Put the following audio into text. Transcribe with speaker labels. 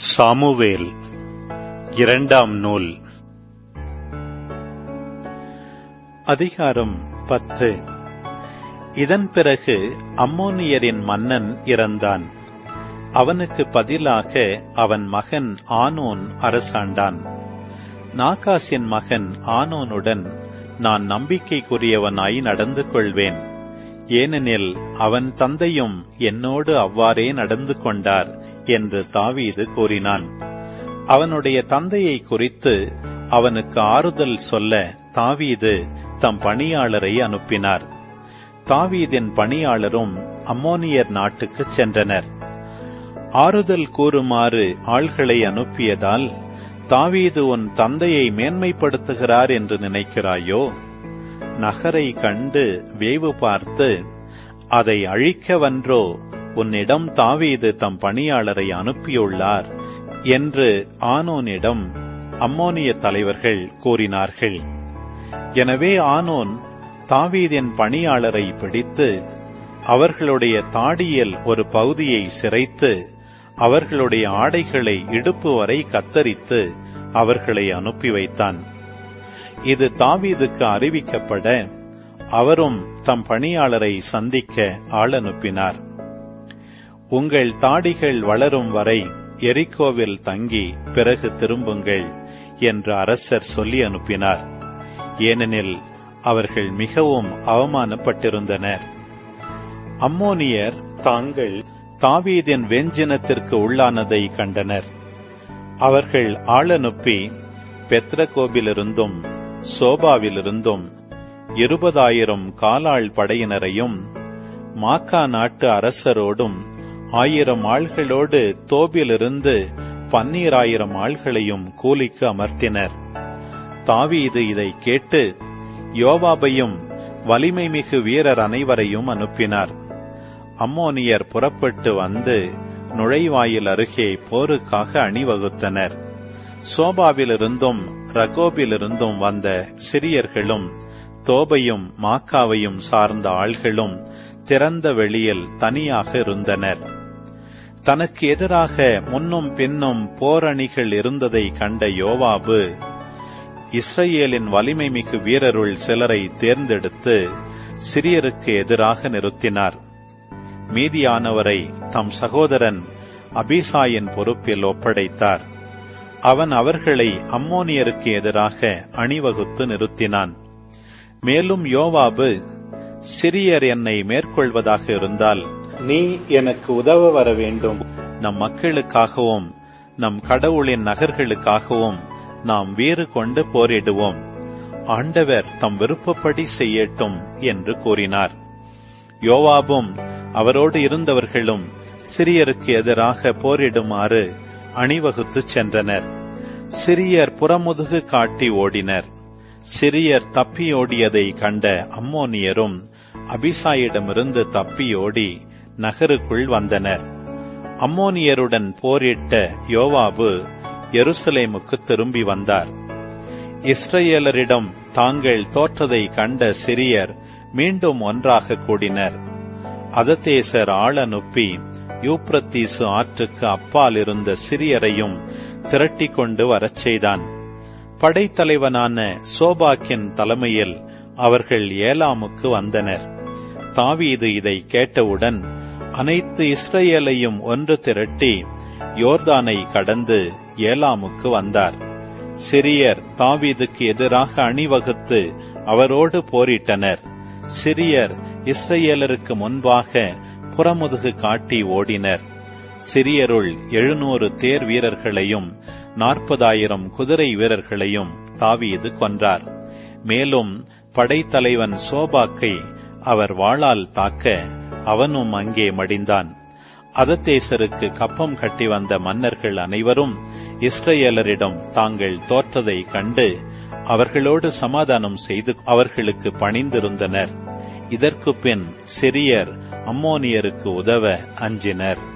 Speaker 1: Samuel இரண்டாம் நூல் அதிகாரம் பத்து இதன் பிறகு அம்மோனியரின் மன்னன் இறந்தான் அவனுக்கு பதிலாக அவன் மகன் ஆனோன் அரசாண்டான் நாகாசின் மகன் ஆனோனுடன் நான் நம்பிக்கைக்குரியவனாய் நடந்து கொள்வேன் ஏனெனில் அவன் தந்தையும் என்னோடு அவ்வாறே நடந்து கொண்டார் என்று தாவீது கூறினான் அவனுடைய தந்தையை குறித்து அவனுக்கு ஆறுதல் சொல்ல தாவீது தம் பணியாளரை அனுப்பினார் தாவீதின் பணியாளரும் அம்மோனியர் நாட்டுக்குச் சென்றனர் ஆறுதல் கூறுமாறு ஆள்களை அனுப்பியதால் தாவீது உன் தந்தையை மேன்மைப்படுத்துகிறார் என்று நினைக்கிறாயோ நகரை கண்டு வேவு பார்த்து அதை அழிக்கவன்றோ உன்னிடம் தாவீது தம் பணியாளரை அனுப்பியுள்ளார் என்று ஆனோனிடம் அம்மோனிய தலைவர்கள் கூறினார்கள் எனவே ஆனோன் தாவீதின் பணியாளரை பிடித்து அவர்களுடைய தாடியில் ஒரு பகுதியை சிரைத்து அவர்களுடைய ஆடைகளை இடுப்பு வரை கத்தரித்து அவர்களை அனுப்பி வைத்தான் இது தாவீதுக்கு அறிவிக்கப்பட அவரும் தம் பணியாளரை சந்திக்க ஆள் அனுப்பினார் உங்கள் தாடிகள் வளரும் வரை எரிக்கோவில் தங்கி பிறகு திரும்புங்கள் என்று அரசர் சொல்லி அனுப்பினார் ஏனெனில் அவர்கள் மிகவும் அவமானப்பட்டிருந்தனர் அம்மோனியர் தாங்கள் தாவீதின் வெஞ்சினத்திற்கு உள்ளானதை கண்டனர் அவர்கள் ஆளனுப்பி பெத்ரகோபிலிருந்தும் சோபாவிலிருந்தும் இருபதாயிரம் காலாள் படையினரையும் மாக்கா நாட்டு அரசரோடும் ஆயிரம் ஆள்களோடு தோபிலிருந்து பன்னீராயிரம் ஆள்களையும் கூலிக்கு அமர்த்தினர் தாவீது இதை கேட்டு யோவாபையும் வலிமை மிகு வீரர் அனைவரையும் அனுப்பினார் அம்மோனியர் புறப்பட்டு வந்து நுழைவாயில் அருகே போருக்காக அணிவகுத்தனர் சோபாவிலிருந்தும் ரகோபிலிருந்தும் வந்த சிறியர்களும் தோபையும் மாக்காவையும் சார்ந்த ஆள்களும் திறந்த வெளியில் தனியாக இருந்தனர் தனக்கு எதிராக முன்னும் பின்னும் போரணிகள் இருந்ததை கண்ட யோவாபு இஸ்ரேலின் வலிமை மிகு வீரருள் சிலரை தேர்ந்தெடுத்து சிறியருக்கு எதிராக நிறுத்தினார் மீதியானவரை தம் சகோதரன் அபிசாயின் பொறுப்பில் ஒப்படைத்தார் அவன் அவர்களை அம்மோனியருக்கு எதிராக அணிவகுத்து நிறுத்தினான் மேலும் யோவாபு சிறியர் என்னை மேற்கொள்வதாக இருந்தால் நீ எனக்கு உதவ வர வேண்டும் நம் மக்களுக்காகவும் நம் கடவுளின் நகர்களுக்காகவும் நாம் வீறு கொண்டு போரிடுவோம் ஆண்டவர் தம் விருப்பப்படி செய்யட்டும் என்று கூறினார் யோவாபும் அவரோடு இருந்தவர்களும் சிறியருக்கு எதிராக போரிடுமாறு அணிவகுத்துச் சென்றனர் சிறியர் புறமுதுகு காட்டி ஓடினர் சிறியர் தப்பியோடியதை கண்ட அம்மோனியரும் அபிசாயிடமிருந்து தப்பியோடி நகருக்குள் வந்தனர் அம்மோனியருடன் போரிட்ட யோவாபு எருசலேமுக்கு திரும்பி வந்தார் இஸ்ரேலரிடம் தாங்கள் தோற்றதை கண்ட சிறியர் மீண்டும் ஒன்றாக கூடினர் அததேசர் ஆள் அனுப்பி யூப்ரத்தீசு ஆற்றுக்கு அப்பால் இருந்த சிறியரையும் திரட்டிக் கொண்டு வரச் செய்தான் படைத்தலைவனான சோபாக்கின் தலைமையில் அவர்கள் ஏலாமுக்கு வந்தனர் தாவீது இதை கேட்டவுடன் அனைத்து இஸ்ரேலையும் ஒன்று திரட்டி யோர்தானை கடந்து ஏலாமுக்கு வந்தார் சிறியர் தாவீதுக்கு எதிராக அணிவகுத்து அவரோடு போரிட்டனர் சிறியர் இஸ்ரேலருக்கு முன்பாக புறமுதுகு காட்டி ஓடினர் சிறியருள் எழுநூறு தேர் வீரர்களையும் நாற்பதாயிரம் குதிரை வீரர்களையும் தாவீது கொன்றார் மேலும் படைத்தலைவன் சோபாக்கை அவர் வாளால் தாக்க அவனும் அங்கே மடிந்தான் அதத்தேசருக்கு கப்பம் கட்டி வந்த மன்னர்கள் அனைவரும் இஸ்ரேலரிடம் தாங்கள் தோற்றதை கண்டு அவர்களோடு சமாதானம் செய்து அவர்களுக்கு பணிந்திருந்தனர் இதற்கு பின் சிறியர் அம்மோனியருக்கு உதவ அஞ்சினர்